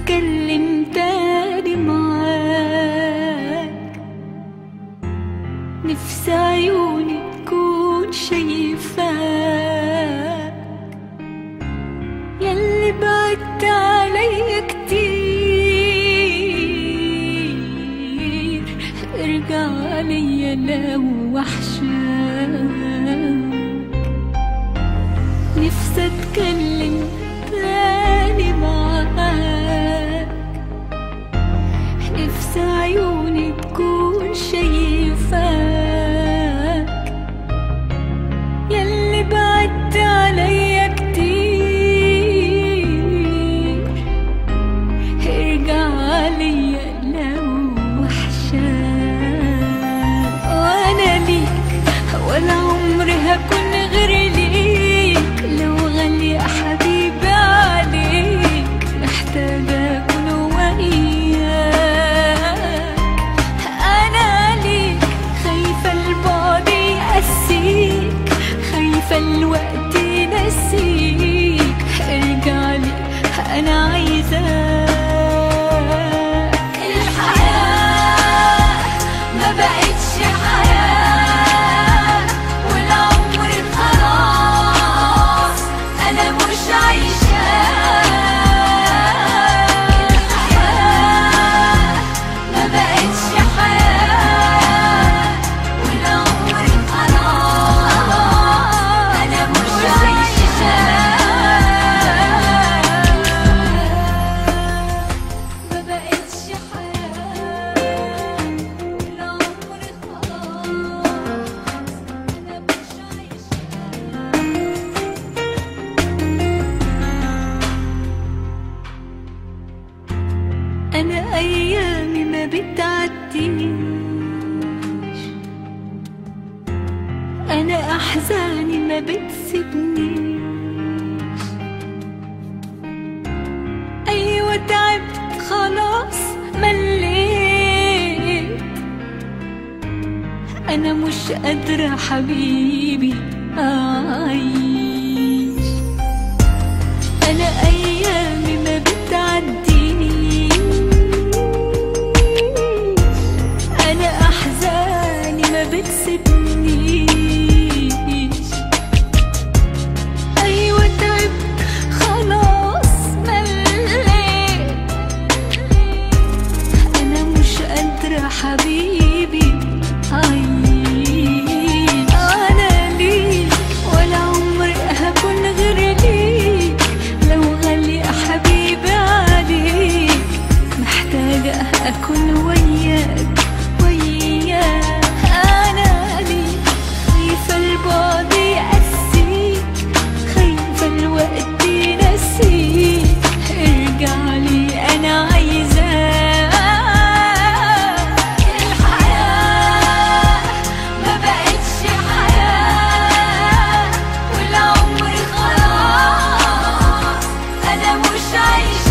اتكلم تاني معاك نفسي عيوني تكون شايفاك ياللي بعدت عليا كتير ارجع ليا لو وحشاك نفسي اتكلم تاني معاك نفسي عيوني تكون شايفاك ياللي بعدت عليا كتير ارجع ليا لو وحشاك وانا ليك ولا عمري هكون غير ليك لو غالي يا حبيبي عليك محتاجة اكون وياك انا ليك خايفة البعد يقسيك خايفة الوقت ينسيك ارجع لي انا عايزاك الحياة ما بقتش حياة والعمر خلاص انا مش عايشاه الحياة ما بقتش حياة والعمر خلاص انا مش عايشاه ما بقتش حياة والعمر خلاص أنا مش عايشة أنا أيامي ما بتعديش أنا أحزاني ما بتسيبنيش أيوة تعبت خلاص مليت أنا مش قادرة حبيبي أعيش أنا أيامي ما بتعديش أنا أحزاني ما بتسيبنيش أيوة تعبت خلاص مليت أنا مش قادرة حبيبي أعيش أنا ليك ولا عمري هكون غير ليك لو غالي يا حبيبي عليك محتاجة أكون وياك وياك أنا ليك خايفة البعد يقسيك خايفة الوقت ينسيك ارجع لي أنا عايزاك الحياة ما بقتش حياة والعمر خلاص أنا مش عايشة